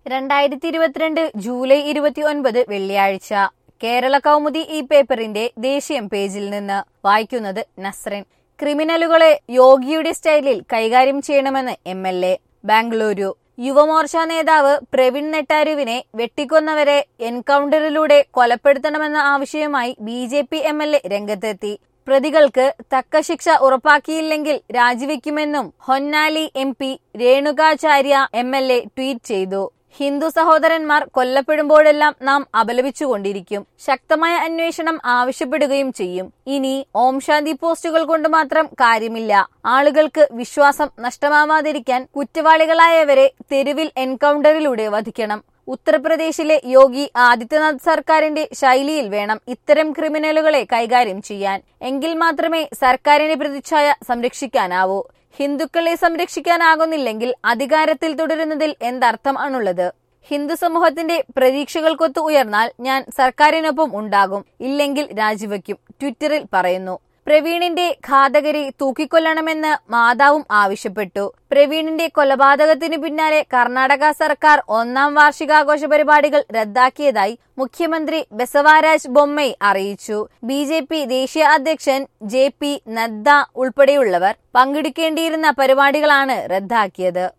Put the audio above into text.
രണ്ടായിരത്തി ഇരുപത്തിരണ്ട് ജൂലൈ ഇരുപത്തി ഒൻപത് വെള്ളിയാഴ്ച കേരള കൗമുദി ഈ പേപ്പറിന്റെ ദേശീയം പേജിൽ നിന്ന് വായിക്കുന്നത് നസ്രൻ ക്രിമിനലുകളെ യോഗിയുടെ സ്റ്റൈലിൽ കൈകാര്യം ചെയ്യണമെന്ന് M L A Bengaluru Yuva Morcha നേതാവ് പ്രവീൺ നെട്ടാരുവിനെ വെട്ടിക്കൊന്നവരെ എൻകൗണ്ടറിലൂടെ കൊലപ്പെടുത്തണമെന്ന ആവശ്യവുമായി B J P M L A രംഗത്തെത്തി പ്രതികൾക്ക് തക്ക ശിക്ഷ ഉറപ്പാക്കിയില്ലെങ്കിൽ രാജിവെക്കുമെന്നും Honnali M P Renukacharya M L A tweet ചെയ്തു ഹിന്ദു സഹോദരന്മാർ കൊല്ലപ്പെടുമ്പോഴെല്ലാം നാം അപലപിച്ചുകൊണ്ടിരിക്കും ശക്തമായ അന്വേഷണം ആവശ്യപ്പെടുകയും ചെയ്യും ഇനി ഓം ശാന്തി പോസ്റ്റുകൾ കൊണ്ട് മാത്രം കാര്യമില്ല ആളുകൾക്ക് വിശ്വാസം നഷ്ടമാവാതിരിക്കാൻ കുറ്റവാളികളായവരെ തെരുവിൽ എൻകൗണ്ടറിലൂടെ വധിക്കണം ഉത്തർപ്രദേശിലെ യോഗി ആദിത്യനാഥ് സർക്കാരിന്റെ ശൈലിയിൽ വേണം ഇത്തരം ക്രിമിനലുകളെ കൈകാര്യം ചെയ്യാൻ എങ്കിൽ മാത്രമേ സർക്കാരിന്റെ പ്രതിച്ഛായ സംരക്ഷിക്കാനാവൂ ഹിന്ദുക്കളെ സംരക്ഷിക്കാനാകുന്നില്ലെങ്കിൽ അധികാരത്തിൽ തുടരുന്നതിൽ എന്തർത്ഥം ആണുള്ളത് ഹിന്ദു സമൂഹത്തിന്റെ പ്രതീക്ഷകൾക്കൊത്ത് ഉയർന്നാൽ ഞാൻ സർക്കാരിനൊപ്പം ഉണ്ടാകും ഇല്ലെങ്കിൽ രാജിവെക്കും ട്വിറ്ററിൽ പറയുന്നു പ്രവീണിന്റെ ഘാതകരെ തൂക്കിക്കൊല്ലണമെന്ന് മാതാവും ആവശ്യപ്പെട്ടു പ്രവീണിന്റെ കൊലപാതകത്തിനു പിന്നാലെ കർണാടക സർക്കാർ ഒന്നാം വാർഷികാഘോഷ പരിപാടികൾ റദ്ദാക്കിയതായി മുഖ്യമന്ത്രി ബസവാരാജ് ബൊമ്മൈ അറിയിച്ചു ബി ജെ പി ദേശീയ അധ്യക്ഷൻ ജെ പി നദ്ദ ഉൾപ്പെടെയുള്ളവർ പങ്കെടുക്കേണ്ടിയിരുന്ന പരിപാടികളാണ് റദ്ദാക്കിയത്